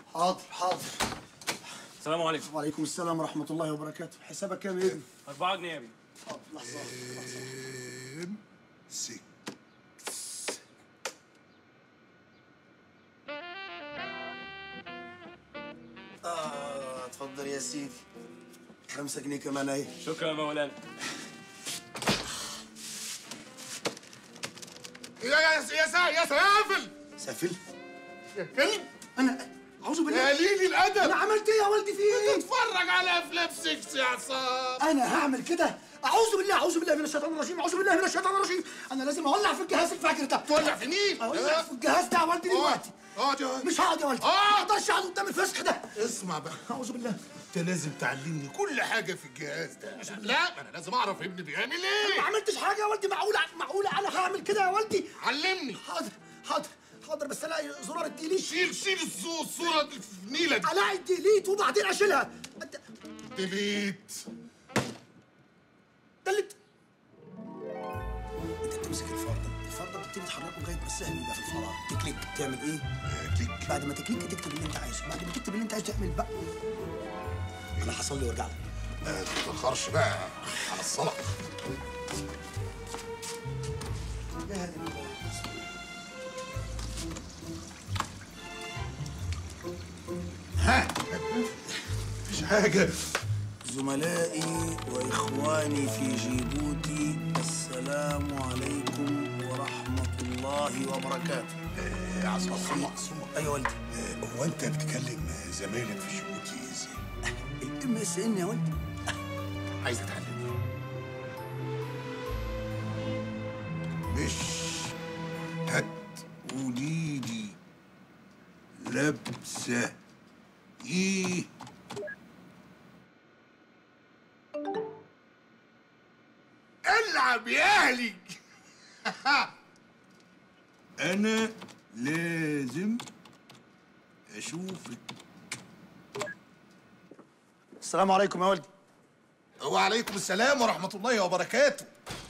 حاضر حاضر السلام عليكم وعليكم السلام ورحمة الله وبركاته حسابك كام يا ابني؟ 4 جنيه يا ابني حاضر لحظة لحظة. سك آه اتفضل يا سيدي خمسة جنيه كمان اهي شكرا يا مولانا يا يا يا سا يا سافل سافل يا كلب أنا أعوذ بالله يا قليل الادب أنا عملت إيه يا والدي في إيه؟ اتفرج على افلام سكس يا عصام أنا هعمل كده أعوذ بالله أعوذ بالله من الشيطان الرجيم أعوذ بالله من الشيطان الرجيم أنا لازم أولع في الجهاز الفاكر ده تولع في مين؟ أولع في الجهاز ده يا والدي دلوقتي اقعد اقعد مش هقعد يا والدي آه. ما أقدرش أقعد قدام الفسخ ده اسمع بقى أعوذ بالله انت لازم تعلمني كل حاجه في الجهاز ده لا انا لازم اعرف ابني بيعمل ما ايه عملتش حاجة يا والدي معقولة معقولة أنا هعمل كده يا والدي علمني حاضر حاضر حاضر بس الاقي زرار الديليت شيل شيل الصو- الصوره دي في نيله دي الاقي الديليت وبعدين اشيلها أنت- ديليت دلت انت بتمسك الفار ده الفار ده بتبتدي تحركه لغايه ما السهم يبقى في الفراغ تكليك تعمل ايه؟ كليك بعد ما تكليك تكتب اللي انت عايزه بعد ما تكتب اللي انت عايزه تعمل بقى انا حصل لي وارجع لك ما تتاخرش بقى على الصلاه يا هادي الله. ها مفيش حاجه زملائي واخواني في جيبوتي السلام عليكم ورحمه الله وبركاته يا عصام عصام ايوه والدي هو انت بتكلم زمايلك في جيبوتي ازاي؟ الام اس ان يا والدي عايز اتعلم مش هتقولي لي لابسه ايه العب يا اهلي انا لازم اشوفك السلام عليكم يا والدي وعليكم السلام ورحمه الله وبركاته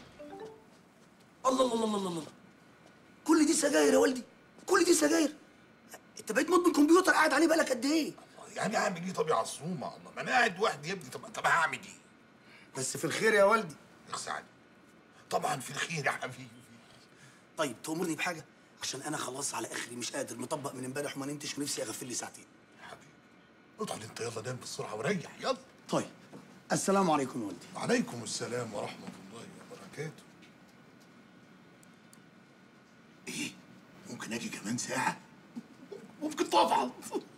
الله الله الله الله الله كل دي سجاير يا والدي كل دي سجاير انت بقيت مدمن كمبيوتر قاعد عليه بقالك قد ايه يعني اعمل ايه طب يا عصومه الله ما انا قاعد وحدي يا ابني طب طب هعمل ايه؟ بس في الخير يا والدي اخسى عليك طبعا في الخير يا حبيبي طيب تأمرني بحاجه عشان انا خلاص على اخري مش قادر مطبق من امبارح وما نمتش ونفسي اغفل لي ساعتين يا حبيبي ادخل انت يلا نام بسرعه وريح يلا طيب السلام عليكم يا والدي وعليكم السلام ورحمه الله وبركاته ايه ممكن اجي كمان ساعه ممكن طبعا